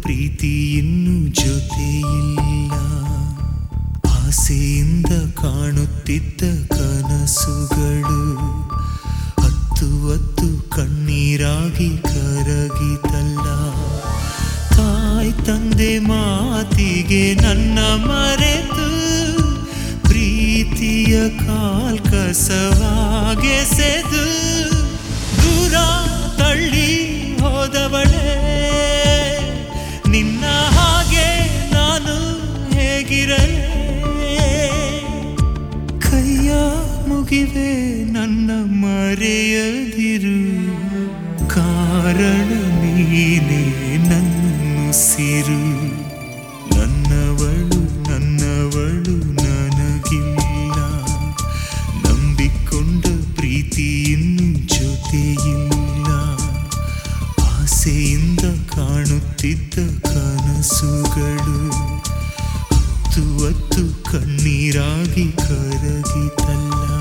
ಪ್ರೀತಿ ಇನ್ನು ಜೊತೆಯಿಲ್ಲ ಆಸೆಯಿಂದ ಕಾಣುತ್ತಿದ್ದ ಕನಸುಗಳು ಹತ್ತು ಹತ್ತು ಕಣ್ಣೀರಾಗಿ ಕರಗಿತಲ್ಲ ತಾಯಿ ತಂದೆ ಮಾತಿಗೆ ನನ್ನ ಮರೆತು ಪ್ರೀತಿಯ ಕಾಲ್ ಕಸವಾಗೆಸೆದು ದೂರ ತಳ್ಳಿ ಹೋದವಳೇ ನಿನ್ನ ಹಾಗೆ ನಾನು ಹೇಗಿರಲೇ ಕೈಯ ಮುಗಿವೆ ನನ್ನ ಮರೆಯದಿರು ಕಾರಣ ನೀನೇ ನನ್ನುಸಿರು ನನ್ನವಳು ನನ್ನವಳು ನನಗಿಲ್ಲ ನಂಬಿಕೊಂಡ ಪ್ರೀತಿ ಇನ್ನು ಜೊತೆಯಿಲ್ಲ ಆಸೆಯಿಂದ ಕಾಣುತ್ತಿದ್ದ ಕನಸುಗಳು ಹತ್ತು ಹತ್ತು ಕಣ್ಣೀರಾಗಿ ಕರಗಿತಲ್ಲ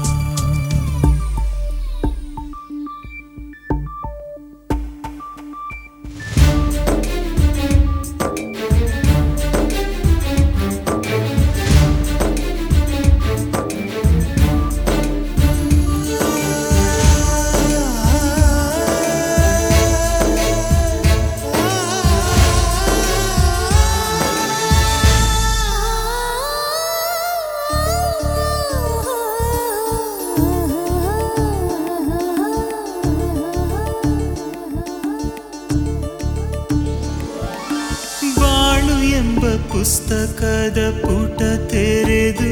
ಬಾಳು ಎಂಬ ಪುಸ್ತಕದ ಪುಟ ತೆರೆದು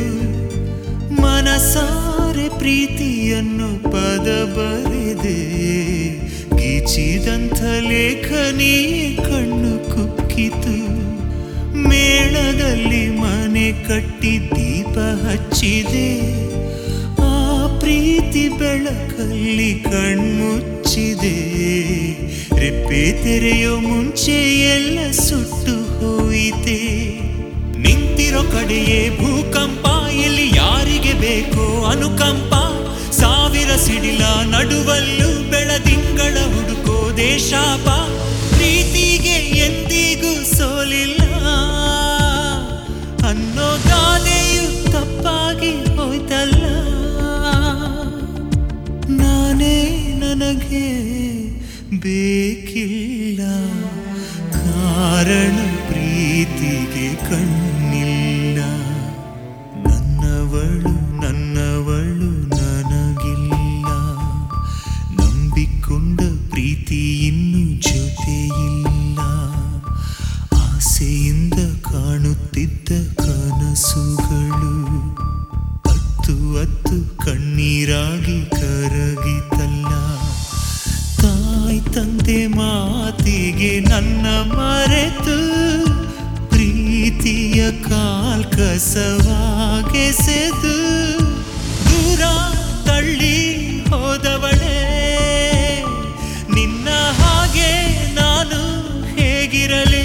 ಮನಸಾರೆ ಪ್ರೀತಿಯನ್ನು ಪದ ಬರೆದೆ ಗೀಚಿದಂಥ ಲೇಖನಿ ಕಣ್ಣು ಕುಕ್ಕಿತು ಮೇಳದಲ್ಲಿ ಮನೆ ಕಟ್ಟಿ ದೀಪ ಹಚ್ಚಿದೆ ಆ ಪ್ರೀತಿ ಬೆಳಕಲ್ಲಿ ಕಣ್ಮುಚ್ಚಿದೆ ರೆಪ್ಪೆ ತೆರೆಯೋ ಮುಂಚೆ ಎಲ್ಲ ಸುಟ್ಟು ಹೋಯಿತೆ ನಿಂತಿರೋ ಕಡೆಯೇ ಭೂಕಂಪ ಇಲ್ಲಿ ಯಾರಿಗೆ ಬೇಕೋ ಅನುಕಂಪ ಸಾವಿರ ಸಿಡಿಲ ನಡುವಲ್ಲೂ ಬೆಳದಿಂಗಳ ಹುಡುಕೋ ದೇಶಾಪ ಪ್ರೀತಿಗೆ ಎಂದಿಗೂ ಸೋಲಿಲ್ಲ ಅನ್ನೋ ಗಾದೆಯು ತಪ್ಪಾಗಿ ಹೋಯ್ತಲ್ಲ ನಾನೇ ನನಗೆ ಬೇಕಿಲ್ಲ ಕಾರಣ ಪ್ರೀತಿಗೆ ಕಣ್ಣಿಲ್ಲ ನನ್ನವಳು ನನ್ನವಳು ನನಗಿಲ್ಲ ನಂಬಿಕೊಂಡ ಪ್ರೀತಿ ಇನ್ನು ಜೊತೆಯಿಲ್ಲ ಆಸೆಯಿಂದ ಕಾಣುತ್ತಿದ್ದ ಕನಸುಗಳು ಹತ್ತು ಹತ್ತು ಕಣ್ಣೀರಾಗಿ ಕರಗಿತಲ್ಲ ತಾಯಿ ತಂದೆ ಮಾತಿಗೆ ನನ್ನ ಮರೆತು ಪ್ರೀತಿಯ ಕಾಲ್ ಕಸವಾಗೆಸೆದು ದೂರ ತಳ್ಳಿ ಹೋದವಳೇ ನಿನ್ನ ಹಾಗೆ ನಾನು ಹೇಗಿರಲೇ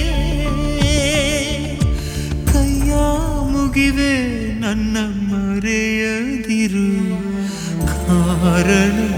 ಕೈಯ ಮುಗಿವೆ ನನ್ನ ಮರೆಯದಿರು ಕಾರಣ